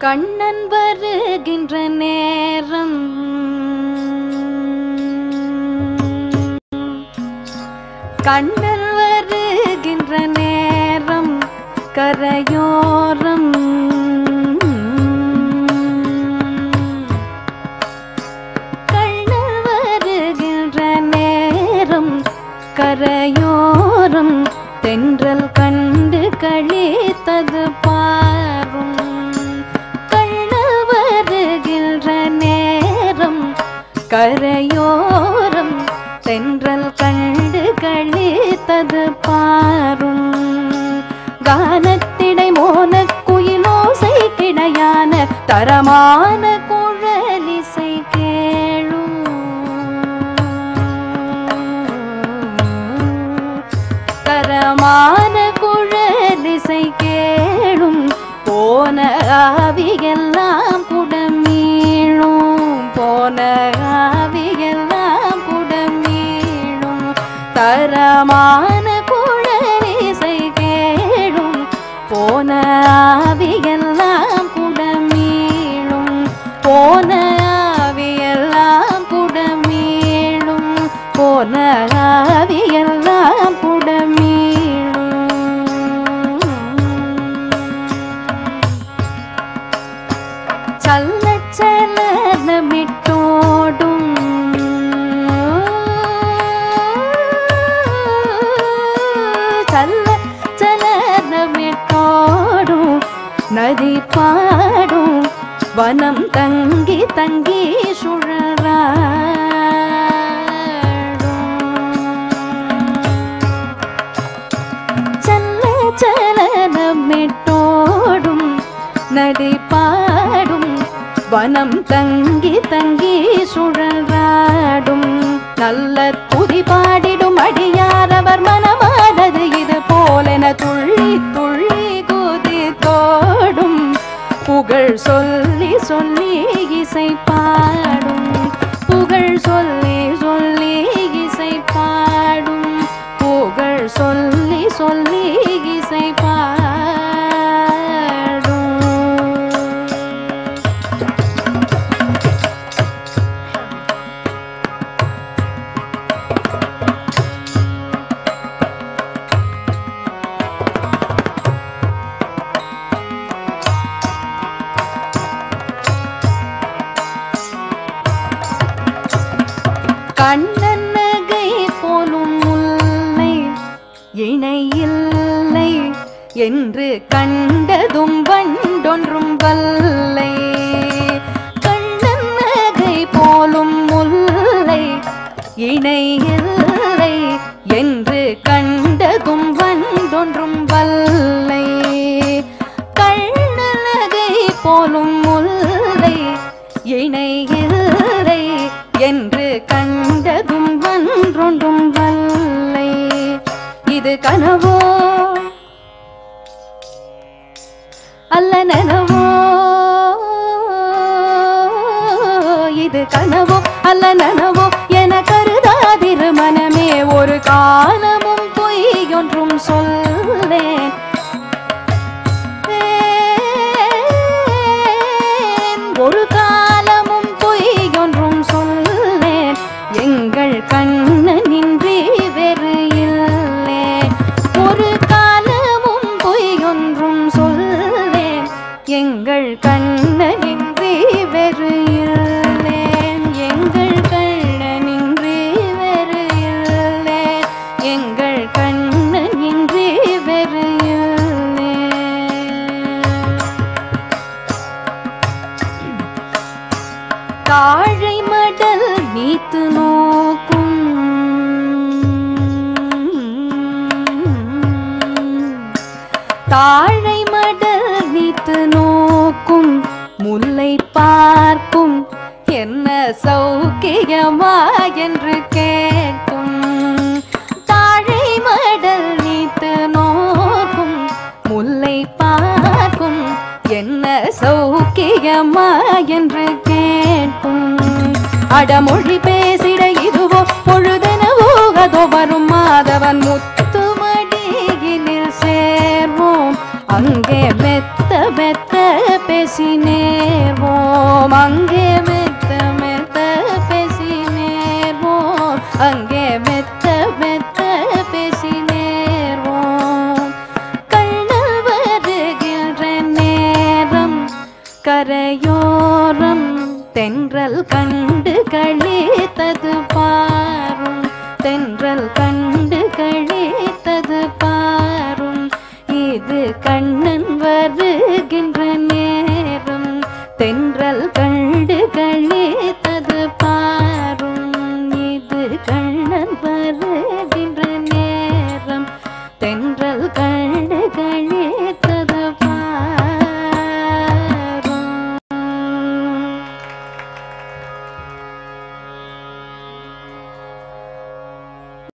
கண்ணன் வருகின்ற நேரம் கண்ணன் வருகின்ற நேரம் கரையோரம் கண்ணன் வருகின்ற நேரம் கரையோரம் தென்றல் கண்டு கழித்தது பாரும் கண்ணன் வருகின்ற நேரம் கரையோரம் தென்றல் கண்டு கழித்தது பாரும் கானத்திடை மோன குயிலோசை கிடையான தரமான குழலிசை கேளும் தரமான குழலிசை கேளும் போன ஆவியெல்லாம் குடமீழும் போன ஆவியெல்லாம் குடமீழும் தரமான குழலிசை கேளும் போன ஆவியெல்லாம் குடமீழும் போன ஆவியெல்லாம் குடமீழும் போன ஆவியெல்லாம் குடமீழும் சல்ல சலனமிட்டோடும் சல்ல சலனமிட்டோடும் நதி பாடும் வனம் தங்கி தங்கி சுழறாடும் சல்ல சலனமிட்டோடும் நடி பாடும் வனம் தங்கி தங்கி சுழறாடும் நல்ல துதி பாடிடும் அடியாரவர் மனமானது இது போலென துள்ளி துள்ளி குதி தோடும் புகழ் சொல்லி சொல்லி இசை பாடும் புகழ் சொல்லி சொல்லி இசை பாடும் புகழ் சொல்லி சொல்லி இசை பாடும் கண்ணன் நகை போலும் முல்லை இணையில்லை என்று கண்டதும் வண்டொன்றும் வல்லை கண்ணன் நகை போலும் முல்லை இணையில்லை என்று கண்டதும் வண்டொன்றும் வல்லை கண்ணலகை போலும் முல்லை இணையில்லை என்று கண்டதும் வன்றொன்றும் வல்லை இது கனவோ அல்ல நனவோ இது கனவோ அல்ல நனவோ என கருதாதிரு மனமே ஒரு காலமும் பொய் ஒன்றும் சொல்லேன் ஒரு காலமும் பொய் ஒன்றும் சொல்லேன் எங்கள் கண்ணனின்றி வேறு இல்லை ஒரு காலமும் பொய் ஒன்றும் சொல்லேன் எங்கள் கண்ணனின்றி வேறு இல்லேன் எங்கள் கண்ணனின்றி வேறு இல்லேன் எங்கள் கண்ணனின்றி வேறு இல்லேன் தாழை மடல் நீத்து நோக்கும் தாழை மடல் நீத்து நோக்கும் முல்லை பார்க்கும் என்ன சௌக்கியமா என்று கேட்கும் தாழை மடல் நீத்து நோக்கும் முல்லை பார்க்கும் என்ன சௌக்கியமா என்று கேட்கும் அடமொழி பேசிட இதுவோ பொழுதெனவோ அதோ வரும் மாதவன் முத்துமடியினில் சேர்வோம் அங்கே மெத்த மெத்த பேசினே மெத்த மெத்த பேசி நேர்வோம் கண்ணல் வருகின்ற நேரம் கரையோரம் தென்றல் கண்டு கழித்தது பாரும் தென்றல் கண்டு